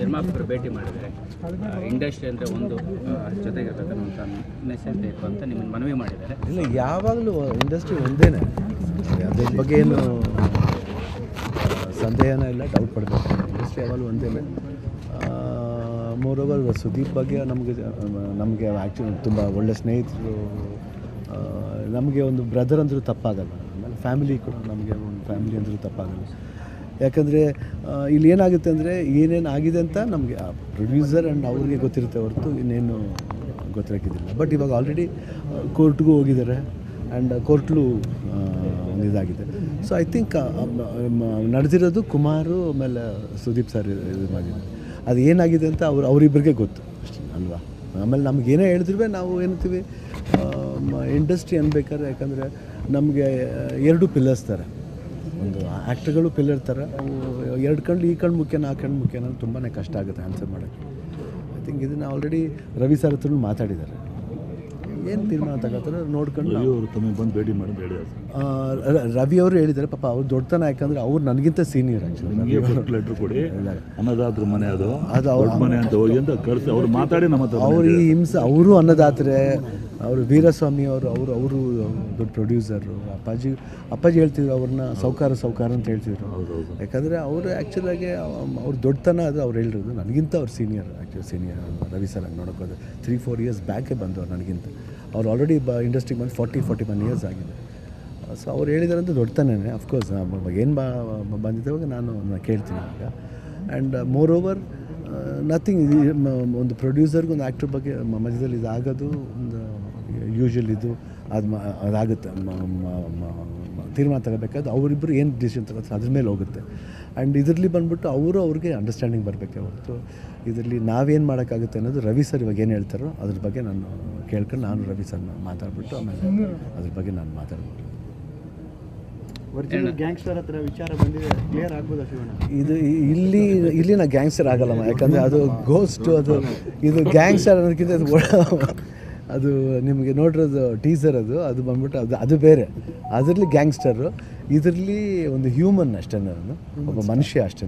ನಿರ್ಮಾಪಕರು ಭೇಟಿ ಮಾಡಿದ್ದಾರೆ ಇಂಡಸ್ಟ್ರಿ ಅಂದರೆ ಒಂದು ಆ, ಜೊತೆಗಿರಬೇಕನ್ನೋಂಥ ಮೆಸೇಜ್ ಬೇಕು ಅಂತ ನಿಮ್ಮನ್ನು ಮನವಿ ಮಾಡಿದ್ದಾರೆ ಇಲ್ಲ ಯಾವಾಗಲೂ ಇಂಡಸ್ಟ್ರಿ ಒಂದೇನೆ ಅದ್ರ ಬಗ್ಗೆ ಏನು ಸಂದೇಹನ ಇಲ್ಲ ಡೌಟ್ ಪಡಬೇಕು ಇಂಡಸ್ಟ್ರಿ ಯಾವಾಗಲೂ ಒಂದೇನೆ ಮೋರೋವರ್ ಸುದೀಪ್ ಬಗ್ಗೆ ನಮಗೆ ನಮಗೆ ಆ್ಯಕ್ಚುಲಿ ತುಂಬ ಒಳ್ಳೆ ಸ್ನೇಹಿತರು ಆ, ನಮಗೆ ಒಂದು ಬ್ರದರ್ ಅಂದರೂ ತಪ್ಪಾಗಲ್ಲ ಆಮೇಲೆ ಫ್ಯಾಮಿಲಿ ಕೂಡ ನಮಗೆ ಒಂದು ಫ್ಯಾಮಿಲಿ ಅಂದರೂ ತಪ್ಪಾಗಲ್ಲ ಯಾಕಂದರೆ ಇಲ್ಲಿ ಏನಾಗುತ್ತೆ ಅಂದರೆ ಏನೇನು ಆಗಿದೆ ಅಂತ ನಮಗೆ ಪ್ರೊಡ್ಯೂಸರ್ ಆ್ಯಂಡ್ ಅವ್ರಿಗೆ ಗೊತ್ತಿರುತ್ತೆ ಹೊರತು ಇನ್ನೇನು ಗೊತ್ತಿರೋಕ್ಕಿದ್ದಿಲ್ಲ ಬಟ್ ಇವಾಗ ಆಲ್ರೆಡಿ ಕೋರ್ಟ್ಗೂ ಹೋಗಿದ್ದಾರೆ ಆ್ಯಂಡ್ ಕೋರ್ಟ್ಲು ಒಂದು ಇದಾಗಿದೆ ಸೊ ಐ ಥಿಂಕ್ ನಡೆದಿರೋದು ಕುಮಾರು ಆಮೇಲೆ ಸುದೀಪ್ ಸರ್ ಇದು ಮಾಡಿದ್ದಾರೆ ಅದು ಏನಾಗಿದೆ ಅಂತ ಅವ್ರು ಅವರಿಬ್ಬರಿಗೆ ಗೊತ್ತು ಅಷ್ಟೇ ಅಲ್ವಾ ಆಮೇಲೆ ನಮ್ಗೆ ಏನೇ ಹೇಳಿದ್ರೂ ನಾವು ಏನಂತೀವಿ ಇಂಡಸ್ಟ್ರಿ ಅನ್ಬೇಕಾದ್ರೆ ಯಾಕಂದರೆ ನಮಗೆ ಎರಡು ಪಿಲ್ಲರ್ಸ್ ಥರ ಒಂದು ಆ್ಯಕ್ಟ್ರ್ಗಳು ಪಿಲ್ಲರ್ ಥರ ಅವು ಎರಡು ಕಣ್ಣು ಈ ಕಣ್ಣು ಮುಖ್ಯನ ಆ ಕಣ್ಣು ಮುಖ್ಯನ ತುಂಬಾ ಕಷ್ಟ ಆಗುತ್ತೆ ಆನ್ಸರ್ ಮಾಡೋಕ್ಕೆ ಐ ಥಿಂಕ್ ಇದನ್ನು ಆಲ್ರೆಡಿ ರವಿ ಸರ್ ಹತ್ರನೂ ಮಾತಾಡಿದ್ದಾರೆ ಏನು ತೀರ್ಮಾನ ತಗೋತಾರೆ ನೋಡ್ಕೊಂಡು ನಾವು- ಅವರು ತಮಗೆ ಬಂದು ಭೇಟಿ ಮಾಡಿ ಅಂತ ಹೇಳಿದ್ದಾರೆ ಆ, ರ- ರವಿ ಅವರು ಹೇಳಿದ್ದಾರೆ ಪಾಪ ಅವ್ರು ದೊಡ್ಡತನ ಯಾಕಂದರೆ ಅವ್ರು ನನಗಿಂತ ಸೀನಿಯರ್ ಆ್ಯಕ್ಚುಲಿ ನಿಮಗೆ ಫಸ್ಟ್ ಲೆಟ್ರ್ ಕೊಡಿ ಅನ್ನದಾತ್ರ ಮನೆ ಅದು ಅದು ಅವ್ರ ದೊಡ್ಡ ಮನೆ ಅಂತ ಹೋಗಿ ಅಂತ ಕಳಿಸಿ ಅವ್ರು ಮಾತಾಡಿ ನಮ್ಮ ಹತ್ರ ಅವ್ರು ಈ ಹಿಂಸೆ ಅವರು ಅನ್ನದಾತ್ರೆ ಅವರು ವೀರಸ್ವಾಮಿ ಅವರು ಅವರು ಅವರು ದೊಡ್ಡ ಪ್ರೊಡ್ಯೂಸರು ಅಪ್ಪಾಜಿ ಅಪ್ಪಾಜಿ ಹೇಳ್ತಿದ್ರು ಅವ್ರನ್ನ ಸೌಕಾರ ಸೌಕಾರ ಅಂತ ಹೇಳ್ತಿದ್ರು ಯಾಕಂದರೆ ಅವರು ಆ್ಯಕ್ಚುಲಾಗಿ ಅವ್ರ ದೊಡ್ಡತನ ಅದು ಅವ್ರು ಹೇಳಿರೋದು ನನಗಿಂತ ಅವ್ರು senior actually senior Ravi sir ನೋಡೋಕೆ ಹೋದ್ರೆ ತ್ರೀ ಫೋರ್ ಇಯರ್ಸ್ ಬ್ಯಾಕೇ ಬಂದವ್ರು ನನಗಿಂತ ಅವ್ರು ಆಲ್ರೆಡಿ ಬ ಇಂಡಸ್ಟ್ರಿಗೆ ಬಂದು ಫಾರ್ಟಿ ಫಾರ್ಟಿ ಒನ್ ಇಯರ್ಸ್ ಆಗಿದೆ ಸೊ ಅವ್ರು ಹೇಳಿದಾರಂತ ದೊಡ್ಡತನೇ ಅಫ್ಕೋರ್ಸ್ ಏನು ಬಾ ಬಂದಿದ್ದಾವಾಗ ನಾನು ನಾನು ಕೇಳ್ತೀನಿ ಈಗ ಆ್ಯಂಡ್ ಮೋರ್ ಓವರ್ ನಥಿಂಗ್ ಒಂದು ಪ್ರೊಡ್ಯೂಸರ್ಗೆ ಒಂದು ಆ್ಯಕ್ಟ್ರ್ ಬಗ್ಗೆ ಮ- ಮಧ್ಯದಲ್ಲಿ ಇದಾಗೋದು ಒಂದು ಯೂಶ್ವಲ್ ಇದು ಅದು ಮ- ಅದಾಗುತ್ತೆ ಮ- ಮ- ಮ- ಮ- ತೀರ್ಮಾನ ತಗೋಬೇಕಾದ್ರೆ ಅವರಿಬ್ಬರು ಏನು ಡಿಸಿಷನ್ ತಗೋತಾರೆ ಅದ್ರ ಮೇಲೆ ಹೋಗುತ್ತೆ ಆ್ಯಂಡ್ ಇದರಲ್ಲಿ ಬಂದ್ಬಿಟ್ಟು ಅವರು ಅವ್ರಿಗೆ ಅಂಡರ್ಸ್ಟ್ಯಾಂಡಿಂಗ್ ಬರಬೇಕೆ ಹೊರತು ಇದರಲ್ಲಿ ನಾವೇನು ಮಾಡೋಕ್ಕಾಗುತ್ತೆ ಅನ್ನೋದು ರವಿ ಸರ್ ಇವಾಗ ಏನು ಹೇಳ್ತಾರೋ ಅದ್ರ ಬಗ್ಗೆ ನಾನು ಕೇಳ್ಕೊಂಡು ನಾನು ರವಿ ಸರ್ನ ಮಾತಾಡ್ಬಿಟ್ಟು ಆಮೇಲೆ ಅದ್ರ ಬಗ್ಗೆ ನಾನು ಮಾತಾಡ್ಬೋದು ಒರಿಜಿನಲ್ ಗ್ಯಾಂಗ್ಸ್ಟರ್ ಹತ್ರ ವಿಚಾರ ಬಂದಿದೆ ಕ್ಲಿಯರ್ ಆಗ್ಬೋದಾ ಶಿವಣ್ಣ ಇದು ಇ- ಇಲ್ಲಿ ಇಲ್ಲಿ ನಾ ಗ್ಯಾಂಗ್ಸ್ಟರ್ ಆಗಲ್ಲಮ್ಮ ಯಾಕಂದರೆ ಅದು ಗೋಸ್ಟ್ ಅದು ಇದು ಗ್ಯಾಂಗ್ಸ್ಟರ್ ಅನ್ನೋದಕ್ಕಿಂತ ಅದು ಒಳ- ಅದು ನಿಮಗೆ ನೋಡಿರೋದು ಟೀಸರ್ ಅದು ಅದು ಬಂದ್ಬಿಟ್ಟು ಅದು ಅದು ಬೇರೆ ಅದರಲ್ಲಿ ಗ್ಯಾಂಗ್ಸ್ಟರು ಇದರಲ್ಲಿ ಒಂದು ಹ್ಯೂಮನ್ ಅಷ್ಟೇ ನಾನು ಒಬ್ಬ ಮನುಷ್ಯ ಅಷ್ಟೇ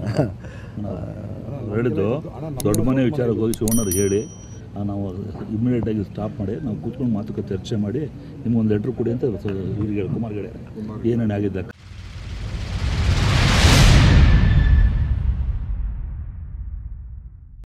ಹೇಳಿದ್ದು ದೊಡ್ಡ ಮನೆ ವಿಚಾರಕ್ಕೆ ಹೋಗಿ ಶಿವಣ್ಣವ್ರಿಗೆ ಹೇಳಿ ಆ, ನಾವು ಇಮಿಡಿಯೇಟಾಗಿ ಸ್ಟಾಪ್ ಮಾಡಿ ನಾವು ಕೂತ್ಕೊಂಡು ಮಾತುಕತೆ ಚರ್ಚೆ ಮಾಡಿ ನಿಮ್ಗೊಂದು ಲೆಟ್ರ್ ಕೊಡಿ ಅಂತ ಸ- ಇವ್ರಿಗೆ ಕುಮಾರ್ಗಡೆ ಏನೇನು ಆಗಿದ್ದ